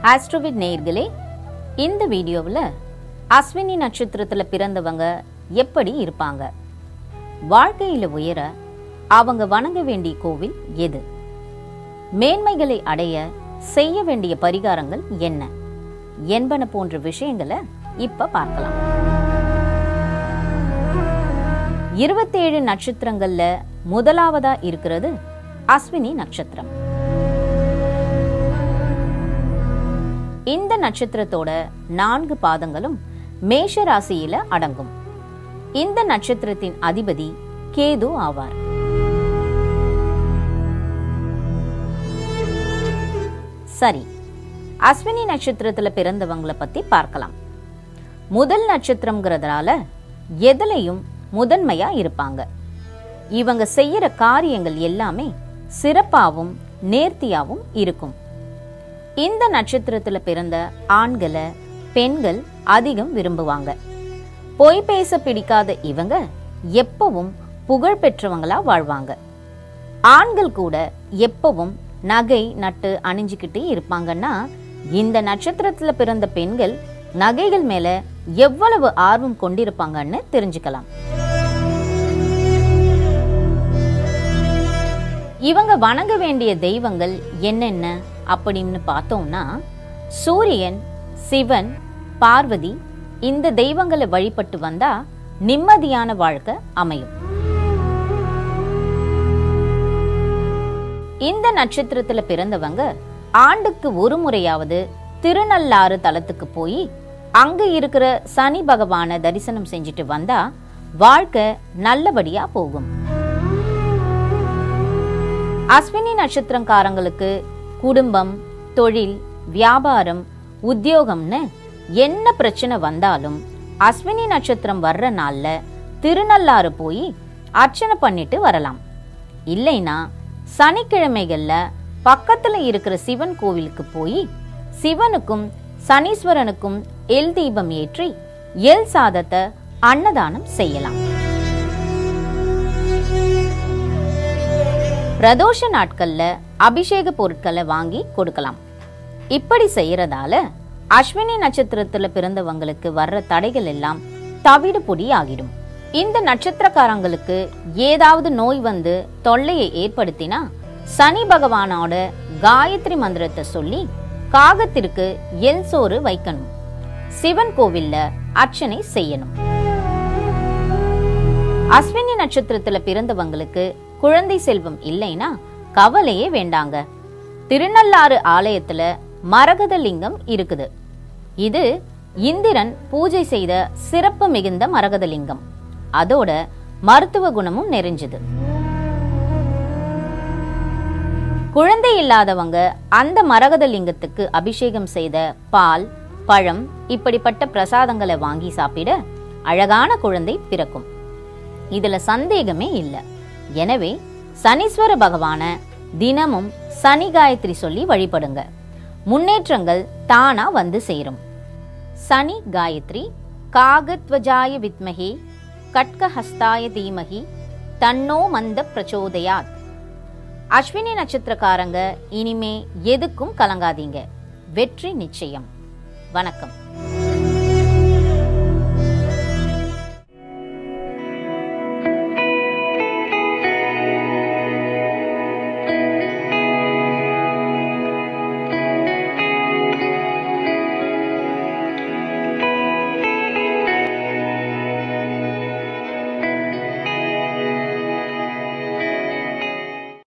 ஆஸ்ட்ரோவிட் நேயர்களே இந்த வீடியோவில் அஸ்வினி நட்சத்திரத்தில் பிறந்தவங்க எப்படி இருப்பாங்க வாழ்க்கையில் உயர அவங்க வணங்க வேண்டிய கோவில் எது மேன்மைகளை அடைய செய்ய வேண்டிய பரிகாரங்கள் என்ன என்பன போன்ற விஷயங்களை இப்ப பார்க்கலாம் இருபத்தேழு நட்சத்திரங்கள்ல முதலாவதா இருக்கிறது அஸ்வினி நட்சத்திரம் இந்த நட்சத்திரத்தோட நான்கு பாதங்களும் மேஷ ராசியில அடங்கும் இந்த நட்சத்திரத்தின் அதிபதி கேது ஆவார் சரி அஸ்வினி நட்சத்திரத்துல பிறந்தவங்கள பத்தி பார்க்கலாம் முதல் நட்சத்திரம்ங்கிறதுனால எதுலையும் முதன்மையா இருப்பாங்க இவங்க செய்யற காரியங்கள் எல்லாமே சிறப்பாவும் நேர்த்தியாவும் இருக்கும் இந்த நட்சத்திரத்துல பிறந்த ஆண்களை பெண்கள் அதிகம் விரும்புவாங்க பொய் பேச பிடிக்காத இவங்க எப்பவும் புகழ் பெற்றவங்களா வாழ்வாங்க ஆண்கள் கூட எப்பவும் நகை நட்டு அணிஞ்சுக்கிட்டு இருப்பாங்கன்னா இந்த நட்சத்திரத்துல பிறந்த பெண்கள் நகைகள் மேல எவ்வளவு ஆர்வம் கொண்டிருப்பாங்கன்னு தெரிஞ்சுக்கலாம் இவங்க வணங்க வேண்டிய தெய்வங்கள் என்னென்ன அப்படின்னு பார்த்தோம்னா சூரியன் சிவன் பார்வதி இந்த தெய்வங்களை வழிபட்டு வந்தா நிம்மதியான வாழ்க்கை அமையும் இந்த நட்சத்திரத்துல பிறந்தவங்க ஆண்டுக்கு ஒரு முறையாவது திருநள்ளாறு தலத்துக்கு போய் அங்க இருக்கிற சனி பகவானை தரிசனம் செஞ்சுட்டு வந்தா வாழ்க்கை நல்லபடியா போகும் அஸ்வினி நட்சத்திரக்காரங்களுக்கு குடும்பம் தொழில் வியாபாரம் உத்தியோகம்னு என்ன பிரச்சனை வந்தாலும் அஸ்வினி நட்சத்திரம் வர்ற நாள்ல திருநள்ளாறு போய் அர்ச்சனை பண்ணிட்டு வரலாம் இல்லைனா சனிக்கிழமைகள்ல பக்கத்துல இருக்கிற சிவன் கோவிலுக்கு போய் சிவனுக்கும் சனீஸ்வரனுக்கும் எல் தீபம் ஏற்றி எல் சாதத்தை அன்னதானம் செய்யலாம் பிரதோஷ நாட்கள்ல அபிஷேக பொருட்களை வாங்கி கொடுக்கலாம் இப்படி செய்யறதால அஸ்வினி நட்சத்திரத்துல பிறந்தவங்களுக்கு வர்ற தடைகள் எல்லாம் தவிடு பொடி ஆகிடும் இந்த நட்சத்திரக்காரங்களுக்கு ஏதாவது நோய் வந்து தொல்லையை ஏற்படுத்தினா சனி பகவானோட காயத்ரி மந்திரத்தை சொல்லி காகத்திற்கு எல் சோறு வைக்கணும் சிவன் கோவில்ல அர்ச்சனை செய்யணும் அஸ்வினி நட்சத்திரத்துல பிறந்தவங்களுக்கு குழந்தை செல்வம் இல்லைன்னா கவலையே வேண்டாங்க திருநள்ளாறு ஆலயத்துல மரகத லிங்கம் இருக்குது இது இந்திரன் பூஜை செய்த சிறப்பு மிகுந்த மரகத லிங்கம் அதோட மருத்துவ குணமும் நிறைஞ்சது குழந்தை இல்லாதவங்க அந்த மரகத லிங்கத்துக்கு அபிஷேகம் செய்த பால் பழம் இப்படிப்பட்ட பிரசாதங்களை வாங்கி சாப்பிட அழகான குழந்தை பிறக்கும் இதுல சந்தேகமே இல்லை எனவே சனீஸ்வர பகவான தினமும் சனி காயத்ரி சொல்லி வழிபடுங்க முன்னேற்றங்கள் தானா வந்து சேரும் சனி காயத்ரி காகத்வஜாய வித்மகி கட்கஹஸ்தாய தீமகி தன்னோ மந்த பிரச்சோதயாத் அஸ்வினி நட்சத்திரக்காரங்க இனிமே எதுக்கும் கலங்காதீங்க வெற்றி நிச்சயம் வணக்கம்